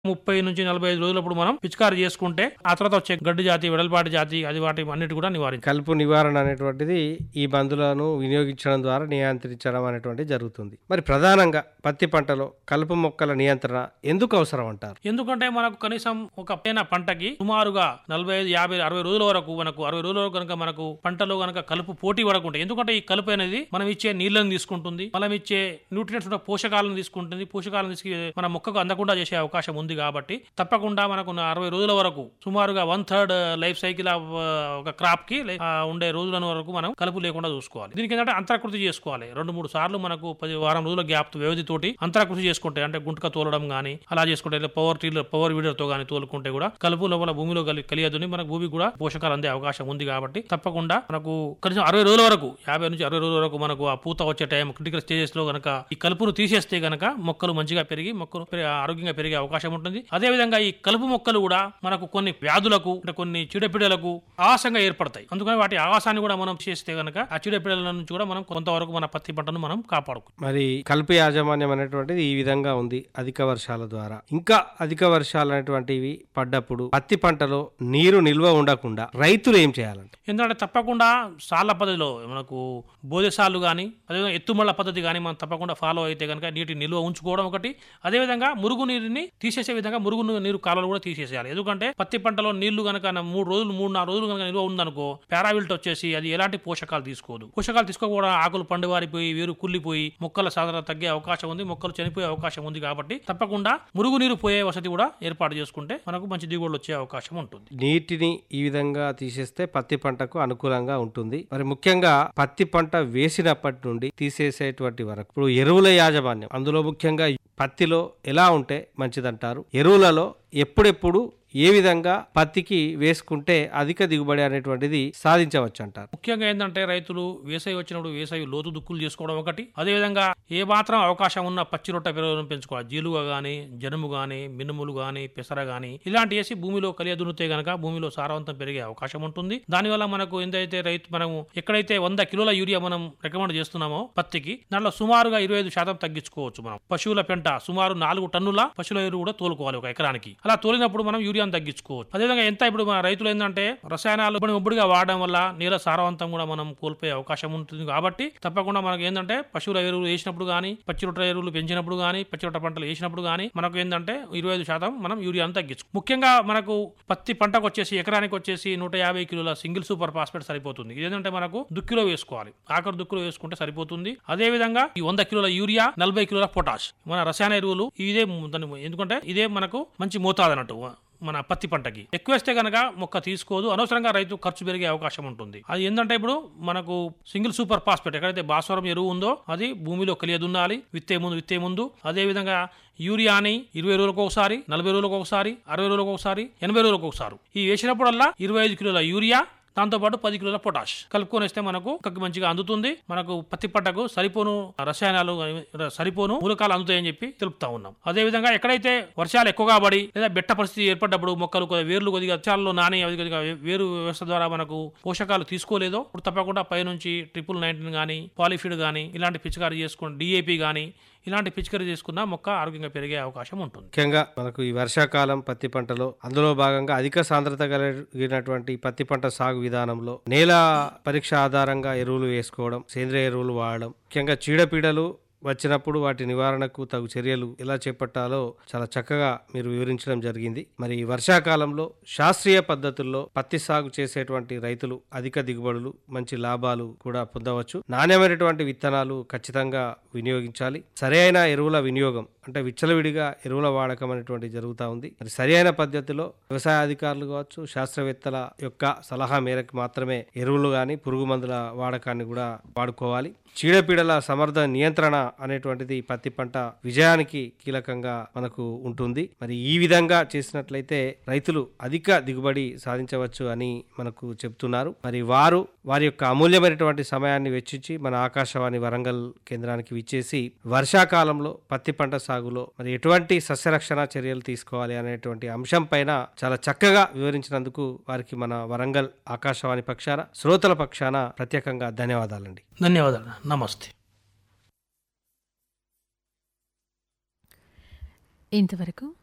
ముప్పై నుంచి నలభై ఐదు రోజులప్పుడు మనం పిచికారి చేసుకుంటే ఆ తర్వాత వచ్చే గడ్డి జాతి వెడల్పాటి జాతి అది వాటి అన్నిటి కూడా నివారించాలి కలుపు నివారణ అనేటువంటిది ఈ మందులను వినియోగించడం ద్వారా నియంత్రించడం అనేటువంటిది జరుగుతుంది మరి ప్రధానంగా పత్తి పంటలో కలుపు మొక్కల నియంత్రణ ఎందుకు అవసరం అంటారు ఎందుకంటే మనకు కనీసం ఒక పైన పంటకి సుమారుగా నలభై ఐదు యాభై అరవై రోజుల వరకు మనకు అరవై రోజుల వరకు కనుక మనకు పంటలో కనుక కలుపు పోటీ పడకుంటాయి ఎందుకంటే ఈ కలుపు అనేది మనం ఇచ్చే నీళ్ళని తీసుకుంటుంది మనం ఇచ్చే న్యూట్రియంట్స్ ఉన్న పోషకాలను తీసుకుంటుంది పోషకాలను తీసుకు మన మొక్కకు అందకుండా చేసే అవకాశం ఉంది కాబట్టి తప్పకుండా మనకు నా అరవై రోజుల వరకు సుమారుగా one third life cycle of ఒక క్రాప్ కి లే- ఆ, ఉండే రోజుల వరకు మనం కలుపు లేకుండా చూసుకోవాలి దీనికి ఏంటంటే అంతరకృతి చేసుకోవాలి రెండు మూడు సార్లు మనకు పది వారం రోజుల గ్యాప్ వ్యవధి తోటి అంతరకృతి చేసుకుంటే అంటే గుంటక తోలడం గానీ అలా చేసుకుంటే లేదా పవర్ టీలర్ పవర్ వీడర్ తో గానీ తోలుకుంటే కూడా కలుపు లోపల భూమిలో కలి కలియదని మనకు భూమికి కూడా పోషకాలు అందే అవకాశం ఉంది కాబట్టి తప్పకుండా మనకు కనీసం అరవై రోజుల వరకు యాభై నుంచి అరవై రోజుల వరకు మనకు ఆ పూత వచ్చే టైం క్రిటికల్ స్టేజెస్ లో గనక ఈ కలుపును తీసేస్తే గనక మొక్కలు మంచిగా పెరిగి మొక్కలు పెరి- ఆరోగ్యంగా పెరిగే అవకాశం ఉంటుంది అదే విధంగా ఈ కలుపు మొక్కలు కూడా మనకు కొన్ని వ్యాధులకు అంటే కొన్ని చీడపీడలకు ఆవాసంగా ఏర్పడతాయి అందుకని వాటి ఆవాసాన్ని కూడా మనం చేస్తే గనక ఆ చీడపీడల నుంచి కూడా మనం కొంతవరకు మన పత్తి పంటను మనం కాపాడుకోవచ్చు మరి కలుపు యాజమాన్యం అనేటువంటిది ఈ విధంగా ఉంది అధిక వర్షాల ద్వారా ఇంకా అధిక వర్షాలు అనేటువంటివి పడ్డప్పుడు పత్తి పంటలో నీరు నిల్వ ఉండకుండా రైతులు ఏం చేయాలంటే ఎందుకంటే తప్పకుండా సాళ్ళ పద్ధతిలో మనకు బోధెసాలు కానీ అదేవిధంగా ఎత్తుమళ్ళ పద్ధతి కానీ మనం తప్పకుండా ఫాలో అయితే కనుక నీటి నిల్వ ఉంచుకోవడం ఒకటి అదేవిధంగా మురుగు నీరుని తీసేసే విధంగా మురుగు నీరు కాలువలు కూడా తీసేసేయాలి ఎందుకంటే పత్తి పంటలో నీళ్లు కనుక మూడు రోజులు మూడు నాలుగు రోజులు కనుక నిల్వ ఉందనుకో పారావిల్ట్ వచ్చేసి అది ఎలాంటి పోషకాలు తీసుకోదు పోషకాలు తీసుకోకపోవడం ఆకులు పండువారిపోయి వేరు కుళ్ళిపోయి మొక్కల సాధన తగ్గే అవకాశం ఉంది మొక్కలు చనిపోయే అవకాశం ఉంది కాబట్టి తప్పకుండా మురుగు నీరు పోయే వసతి కూడా ఏర్పాటు చేసుకుంటే మనకు మంచి దిగుబడులు వచ్చే అవకాశం ఉంటుంది నీటిని ఈ విధంగా తీసేస్తే పత్తి పంటకు అనుకూలంగా ఉంటుంది మరి ముఖ్యంగా పత్తి పంట వేసినప్పటి నుండి తీసేసేటువంటి వరకు ఇప్పుడు ఎరువుల యాజమాన్యం అందులో ముఖ్యంగా పత్తిలో ఎలా ఉంటే మంచిదంటారు ఎరువులలో ఎప్పుడెప్పుడు ఏ విధంగా పత్తికి వేసుకుంటే అధిక దిగుబడి అనేటువంటిది సాధించవచ్చు అంటారు ముఖ్యంగా ఏంటంటే రైతులు వేసవి వచ్చినప్పుడు వేసవి లోతు దుక్కులు చేసుకోవడం ఒకటి అదేవిధంగా ఏ మాత్రం అవకాశం ఉన్న పచ్చి రొట్ట పెరగడం పెంచుకోవాలి జీలుగ గానీ జనుము గానీ మినుములు గానీ పెసర గానీ ఇలాంటి వేసి భూమిలో కలియ దున్నితే గనక భూమిలో సారవంతం పెరిగే అవకాశం ఉంటుంది దానివల్ల మనకు ఎంతైతే రైతు మనము ఎక్కడైతే వంద కిలోల యూరియా మనం రికమెండ్ చేస్తున్నామో పత్తికి దాంట్లో సుమారుగా ఇరవై ఐదు శాతం తగ్గించుకోవచ్చు మనం పశువుల పెంట సుమారు నాలుగు టన్నుల పశువుల ఎరువు కూడా తోలుకోవాలి ఒక ఎకరానికి అలా తోలినప్పుడు మనం యూరియాను తగ్గించుకోవచ్చు అదేవిధంగా ఎంత ఇప్పుడు మన రైతులు ఏంటంటే రసాయనాలు ఇప్పుడు ఒబ్బడిగా వాడడం వల్ల నేల సారవంతం కూడా మనం కోల్పోయే అవకాశం ఉంటుంది కాబట్టి తప్పకుండా మనకు ఏంటంటే పశువుల ఎరువులు వేసినప్పుడు కానీ పచ్చి రొట్ట ఎరువులు పెంచినప్పుడు కానీ పచ్చి రొట్ట పంటలు వేసినప్పుడు కానీ మనకు ఏంటంటే ఇరవై ఐదు శాతం మనం యూరియాను తగ్గించు ముఖ్యంగా మనకు పత్తి పంటకు వచ్చేసి ఎకరానికి వచ్చేసి నూట యాభై కిలోల సింగిల్ సూపర్ ఫాస్ఫేట్ సరిపోతుంది ఇదేంటంటే మనకు దుక్కిలో వేసుకోవాలి ఆఖరి దుక్కులో వేసుకుంటే సరిపోతుంది అదే విధంగా ఈ వంద కిలోల యూరియా నలభై కిలోల పొటాష్ మన రసాయన ఎరువులు ఇదే దాని ఎందుకంటే ఇదే మనకు మంచి మోతాదు అన్నట్టు మన పత్తి పంటకి ఎక్కువ వేస్తే గనక మొక్క తీసుకోదు అనవసరంగా రైతు ఖర్చు పెరిగే అవకాశం ఉంటుంది అది ఏంటంటే ఇప్పుడు మనకు సింగిల్ సూపర్ ఫాస్ఫేట్ ఎక్కడైతే భాస్వరం ఎరువు ఉందో అది భూమిలో కలియదున్నాలి విత్తే ముందు విత్తే ముందు అదే విధంగా యూరియాని ఇరవై రోజులకు ఒకసారి నలభై రోజులకు ఒకసారి అరవై రోజులకు ఒకసారి ఎనభై రోజులకు ఒకసారి ఈ వేసినప్పుడల్లా ఇరవై ఐదు కిలోల యూరియా దాంతో పాటు పది కిలోల పొటాష్ కలుపుకొని వేస్తే మనకు మొక్కకి మంచిగా అందుతుంది మనకు పత్తి పంటకు సరిపోను రసాయనాలు సరిపోను మూలకాలు అందుతాయని చెప్పి తెలుపుతా ఉన్నాం అదే విధంగా ఎక్కడైతే వర్షాలు ఎక్కువగా పడి లేదా బెట్ట పరిస్థితి ఏర్పడ్డప్పుడు మొక్కలు కొద్దిగా వేర్లు కొద్దిగా వర్షాలలో నాని అవి కొద్దిగా వేరు వ్యవస్థ ద్వారా మనకు పోషకాలు తీసుకోలేదో ఇప్పుడు తప్పకుండా పైనుంచి ట్రిపుల్ నైన్టీన్ కానీ పాలిఫిడ్ కానీ ఇలాంటి పిచికారీ చేసుకుని డిఏపి కానీ ఇలాంటి పిచికారీ చేసుకున్న మొక్క ఆరోగ్యంగా పెరిగే అవకాశం ఉంటుంది ముఖ్యంగా మనకు ఈ వర్షాకాలం పత్తి పంటలో అందులో భాగంగా అధిక సాంద్రత కలిగినటువంటి పత్తి పంట సాగు విధానంలో నేల పరీక్ష ఆధారంగా ఎరువులు వేసుకోవడం సేంద్రియ ఎరువులు వాడడం ముఖ్యంగా చీడపీడలు వచ్చినప్పుడు వాటి నివారణకు తగు చర్యలు ఎలా చేపట్టాలో చాలా చక్కగా మీరు వివరించడం జరిగింది మరి ఈ వర్షాకాలంలో శాస్త్రీయ పద్ధతుల్లో పత్తి సాగు చేసేటువంటి రైతులు అధిక దిగుబడులు మంచి లాభాలు కూడా పొందవచ్చు నాణ్యమైనటువంటి విత్తనాలు ఖచ్చితంగా వినియోగించాలి సరైన ఎరువుల వినియోగం అంటే విచ్చలవిడిగా ఎరువుల వాడకం అనేటువంటి జరుగుతూ ఉంది మరి సరైన పద్ధతిలో వ్యవసాయ అధికారులు కావచ్చు శాస్త్రవేత్తల యొక్క సలహా మేరకు మాత్రమే ఎరువులు కానీ పురుగు మందుల వాడకాన్ని కూడా వాడుకోవాలి చీడపీడల సమర్థ నియంత్రణ అనేటువంటిది పత్తి పంట విజయానికి కీలకంగా మనకు ఉంటుంది మరి ఈ విధంగా చేసినట్లయితే రైతులు అధిక దిగుబడి సాధించవచ్చు అని మనకు చెప్తున్నారు మరి వారు వారి యొక్క అమూల్యమైనటువంటి సమయాన్ని వెచ్చించి మన ఆకాశవాణి వరంగల్ కేంద్రానికి విచ్చేసి వర్షాకాలంలో పత్తి పంట సాగులో మరి ఎటువంటి సస్యరక్షణ చర్యలు తీసుకోవాలి అనేటువంటి అంశం పైన చాలా చక్కగా వివరించినందుకు వారికి మన వరంగల్ ఆకాశవాణి పక్షాన శ్రోతల పక్షాన ప్రత్యేకంగా ధన్యవాదాలండి ధన్యవాదాలు నమస్తే ఇంతవరకు